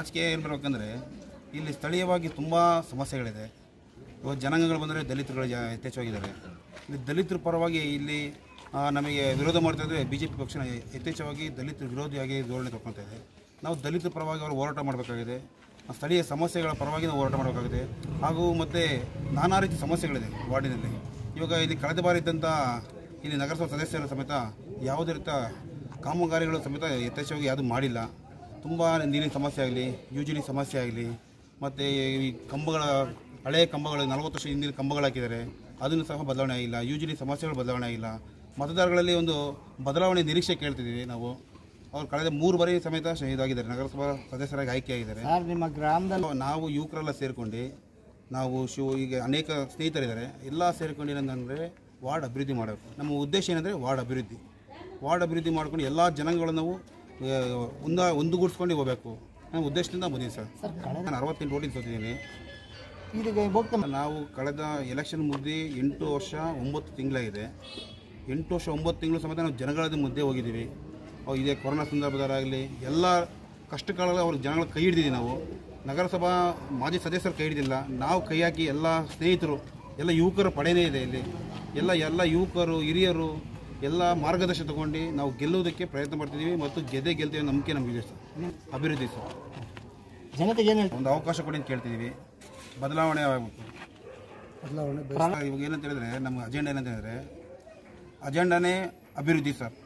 ನಾಚಿಕೆ ಏನು ಬರ್ಬೇಕಂದ್ರೆ ಇಲ್ಲಿ ಸ್ಥಳೀಯವಾಗಿ ತುಂಬ ಸಮಸ್ಯೆಗಳಿದೆ ಇವಾಗ ಜನಾಂಗಗಳು ಬಂದರೆ ದಲಿತರುಗಳು ಜಾ ಯಥೇಚ್ಛವಾಗಿದ್ದಾರೆ ಇಲ್ಲಿ ದಲಿತರ ಪರವಾಗಿ ಇಲ್ಲಿ ಆ, ನಮಗೆ ವಿರೋಧ ಮಾಡ್ತಾ ಇದ್ದರೆ ಬಿ ಜೆ ಪಿ ಪಕ್ಷ ಯಥೇಚ್ಛವಾಗಿ ದಲಿತ ವಿರೋಧಿಯಾಗಿ ಧೋರಣೆ ತಗೊಳ್ತಾ ಇದೆ ನಾವು ದಲಿತರ ಪರವಾಗಿ ಅವರು ಹೋರಾಟ ಮಾಡಬೇಕಾಗಿದೆ ಸ್ಥಳೀಯ ಸಮಸ್ಯೆಗಳ ಪರವಾಗಿ ನಾವು ಹೋರಾಟ ಮಾಡಬೇಕಾಗಿದೆ ಹಾಗೂ ಮತ್ತು ನಾನಾ ರೀತಿ ಸಮಸ್ಯೆಗಳಿದೆ ವಾರ್ಡಿನಲ್ಲಿ ಇವಾಗ ಇಲ್ಲಿ ಕಳೆದ ಬಾರಿ ಇದ್ದಂಥ ಇಲ್ಲಿ ನಗರಸಭಾ ಸದಸ್ಯರ ಸಮೇತ ಯಾವುದೇ ರೀತಿಯ ಕಾಮಗಾರಿಗಳು ಸಮೇತ ಯಥೇಚ್ಛವಾಗಿ ಯಾವುದು ಮಾಡಿಲ್ಲ ತುಂಬ ನೀರಿನ ಸಮಸ್ಯೆ ಆಗಲಿ ಯು ಜಿ ಡಿ ಸಮಸ್ಯೆ ಆಗಲಿ ಮತ್ತು ಈ ಕಂಬಗಳ ಹಳೆಯ ಕಂಬಗಳು ನಲವತ್ತು ವರ್ಷ ಹಿಂದಿನ ಕಂಬಗಳು ಹಾಕಿದ್ದಾರೆ ಅದನ್ನು ಸಹ ಬದಲಾವಣೆ ಆಗಿಲ್ಲ ಯು ಜಿ ಡಿ ಸಮಸ್ಯೆಗಳು ಬದಲಾವಣೆ ಆಗಿಲ್ಲ ಮತದಾರಗಳಲ್ಲಿ ಒಂದು ಬದಲಾವಣೆ ನಿರೀಕ್ಷೆ ಕೇಳ್ತಿದ್ದೀವಿ ನಾವು ಅವ್ರು ಕಳೆದ ಮೂರು ಬಾರಿ ಸಮೇತ ಶ- ಇದಾಗಿದ್ದಾರೆ ನಗರಸಭಾ ಸದಸ್ಯರಾಗಿ ಆಯ್ಕೆಯಾಗಿದ್ದಾರೆ ಸರ್ ನಿಮ್ಮ ಗ್ರಾಮದಲ್ಲಿ ನಾವು ಯುವಕರೆಲ್ಲ ಸೇರ್ಕೊಂಡು ನಾವು ಶಿವ ಈಗ ಅನೇಕ ಸ್ನೇಹಿತರಿದ್ದಾರೆ ಎಲ್ಲ ಸೇರ್ಕೊಂಡು ಏನಂತಂದರೆ ವಾರ್ಡ್ ಅಭಿವೃದ್ಧಿ ಮಾಡಬೇಕು ನಮ್ಮ ಉದ್ದೇಶ ಏನಂದರೆ ವಾರ್ಡ್ ಅಭಿವೃದ್ಧಿ ವಾರ್ಡ್ ಅಭಿವೃದ್ಧಿ ಮಾಡ್ಕೊಂಡು ಎಲ್ಲ ಜನಾಂಗಗಳನ್ನು ನಾವು ಆ, ಒಂದ ಒಂದುಗೂಡಿಸ್ಕೊಂಡು ಹೋಗಬೇಕು ನಮ್ಮ ಉದ್ದೇಶದಿಂದ ಬಂದಿದ್ದೀನಿ ಸರ್ ನಾನು ಅರವತ್ತೆಂಟು ಓಟಿಂಗ್ ಸೋತಿದ್ದೀನಿ ಇದೀಗ ಹೋಗ್ತಾ ನಾವು ಕಳೆದ ಎಲೆಕ್ಷನ್ ಮುಗ್ದು ಎಂಟು ವರ್ಷ ಒಂಬತ್ತು ತಿಂಗಳಾಗಿದೆ ಎಂಟು ವರ್ಷ ಒಂಬತ್ತು ತಿಂಗಳು ಸಮೇತ ನಾವು ಜನಗಳ ಮುದ್ದೆ ಹೋಗಿದ್ದೀವಿ ಅವು ಇದೇ ಕೊರೋನಾ ಸಂದರ್ಭದಲ್ಲಾಗಲಿ ಎಲ್ಲ ಕಷ್ಟ ಕಾಲದಲ್ಲಿ ಅವ್ರ ಜನಗಳ ಕೈ ಹಿಡಿದಿದ್ದೀವಿ ನಾವು ನಗರಸಭಾ ಮಾಜಿ ಸದಸ್ಯರು ಕೈ ಹಿಡಿದಿಲ್ಲ ನಾವು ಕೈ ಹಾಕಿ ಎಲ್ಲ ಸ್ನೇಹಿತರು ಎಲ್ಲ ಯುವಕರ ಪಡೆನೇ ಇದೆ ಇಲ್ಲಿ ಎಲ್ಲ ಎಲ್ಲ ಯುವಕರು ಹಿರಿಯರು ಎಲ್ಲ ಮಾರ್ಗದರ್ಶನ ತಗೊಂಡು ನಾವು ಗೆಲ್ಲುವುದಕ್ಕೆ ಪ್ರಯತ್ನ ಪಡ್ತಿದ್ದೀವಿ ಮತ್ತು ಗೆದ್ದೆ ಗೆಲ್ತೀವಿ ಅನ್ನೋ ನಂಬಿಕೆ ನಮಗಿದೆ ಸರ್ ಅಭಿವೃದ್ಧಿ ಸರ್ ಜನತೆಗೆ ಏನು ಹೇಳ್ತಾರೆ ಒಂದು ಅವಕಾಶ ಕೊಡಿ ಅಂತ ಕೇಳ್ತಿದ್ದೀವಿ ಬದಲಾವಣೆ ಆಗಬೇಕು ಬದಲಾವಣೆ ಇವಾಗ ಏನಂತ ಹೇಳಿದ್ರೆ ನಮ್ಮ ಅಜೆಂಡಾ ಏನಂತ ಹೇಳಿದ್ರೆ ಅಜೆಂಡಾನೇ ಅಭಿವೃದ್ಧಿ ಸರ್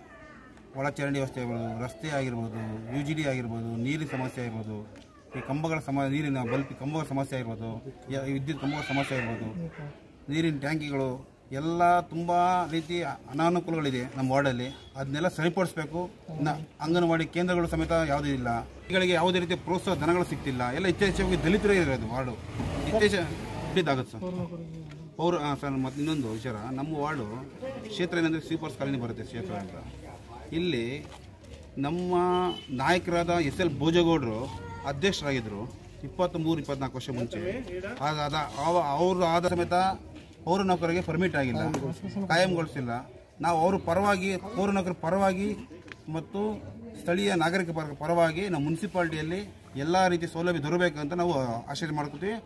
ಒಳಚರಂಡಿ ವ್ಯವಸ್ಥೆ ಆಗಿರ್ಬೋದು ರಸ್ತೆ ಆಗಿರ್ಬೋದು ಯು ಜಿ ಡಿ ಆಗಿರ್ಬೋದು ನೀರಿನ ಸಮಸ್ಯೆ ಆಗಿರ್ಬೋದು ಈ ಕಂಬಗಳ ಸಮ ನೀರಿನ ಬಲ್ಪ್ ಕಂಬಗಳ ಸಮಸ್ಯೆ ಆಗಿರ್ಬೋದು ಯ- ವಿದ್ಯುತ್ ಕಂಬಗಳ ಸಮಸ್ಯೆ ಆಗಿರ್ಬೋದು ನೀರಿನ ಟ್ಯಾಂಕಿಗಳು ಎಲ್ಲ ತುಂಬ ರೀತಿ ಅನಾನುಕೂಲಗಳಿದೆ ನಮ್ಮ ವಾರ್ಡಲ್ಲಿ ಅದನ್ನೆಲ್ಲ ಸರಿಪಡಿಸಬೇಕು ನ ಅಂಗನವಾಡಿ ಕೇಂದ್ರಗಳು ಸಮೇತ ಯಾವುದೂ ಇಲ್ಲ ಈಗಳಿಗೆ ಯಾವುದೇ ರೀತಿಯ ಪ್ರೋತ್ಸಾಹ ಧನಗಳು ಸಿಗ್ತಿಲ್ಲ ಎಲ್ಲ ಇತ್ತೀಚೆಗೆ ದಲಿತರೇ ಇರೋದು ವಾರ್ಡು ಇತ್ತೀಚೆ ಇದಾಗುತ್ತೆ ಸರ್ ಪೌರ ಹಾಂ ಸರ್ ಮತ್ತು ಇನ್ನೊಂದು ವಿಚಾರ ನಮ್ಮ ವಾರ್ಡು ಕ್ಷೇತ್ರ ಏನಂದರೆ ಸ್ವೀಪರ್ಸ್ ಕಾಲನಿ ಬರುತ್ತೆ ಕ್ಷೇತ್ರ ಅಂತ ಇಲ್ಲಿ ನಮ್ಮ ನಾಯಕರಾದ ಎಸ್ ಎಲ್ ಭೋಜಗೌಡರು ಅಧ್ಯಕ್ಷರಾಗಿದ್ದರು ಇಪ್ಪತ್ತ್ ಮೂರು ಇಪ್ಪತ್ನಾಲ್ಕು ವರ್ಷ ಮುಂಚೆ ಆಗ ಅದ ಅವ- ಅವರು ಆದ ಸಮೇತ ಪೌರ ನೌಕರರಿಗೆ ಪರ್ಮಿಟ್ ಆಗಿಲ್ಲ ಕಾಯಂಗೊಳಿಸಿಲ್ಲ ನಾವು ಅವ್ರ ಪರವಾಗಿ ಪೌರ ನೌಕರ ಪರವಾಗಿ ಮತ್ತು ಸ್ಥಳೀಯ ನಾಗರಿಕ ಪರ- ಪರವಾಗಿ ನಾವು ಮುನ್ಸಿಪಾಲ್ಟಿಯಲ್ಲಿ ಎಲ್ಲ ರೀತಿ ಸೌಲಭ್ಯ ದೊರಕಬೇಕಂತ ನಾವು ಆಶಯ ಮಾಡ್ಕೊತೀವಿ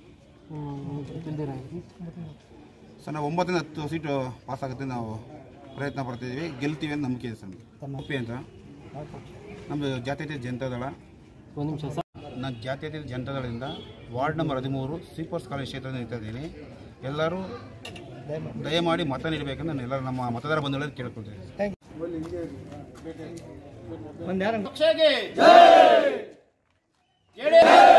ಸರ್ ನಾವು ಒಂಬತ್ತರಿಂದ ಹತ್ತು ಸೀಟು ಪಾಸ್ ಆಗುತ್ತೆ ನಾವು ಪ್ರಯತ್ನ ಪಡ್ತಿದ್ದೀವಿ ಗೆಲ್ತೀವಿ ಅಂತ ನಂಬಿಕೆ ಇದೆ ಸರ್ ಉಪ್ಪಿ ಅಂತ ನಮ್ಮದು ಜಾತ್ಯತೀತ ಜನತಾದಳ ಒಂದು ನಿಮಿಷ ಸರ್ ನಾನು ಜಾತ್ಯತೀತ ಜನತಾದಳದಿಂದ ವಾರ್ಡ್ ನಂಬರ್ ಹದಿಮೂರು ಸ್ವೀಪರ್ಸ್ ಕಾಲೇಜ್ ಕ್ಷೇತ್ರದಿಂದ ನಿಲ್ತಾ ಇದ್ದೀನಿ ಎಲ್ಲರೂ ದಯಮಾಡಿ ಮತ ನೀಡಬೇಕಂತ ನಾನು ಎಲ್ಲರೂ ನಮ್ಮ ಮತದಾರ ಬಂಧುಗಳಲ್ಲಿ ಕೇಳ್ಕೊಳ್ತೀನಿ ಒಂದು ಯಾರು ಪಕ್ಷಗೆ ಜೈ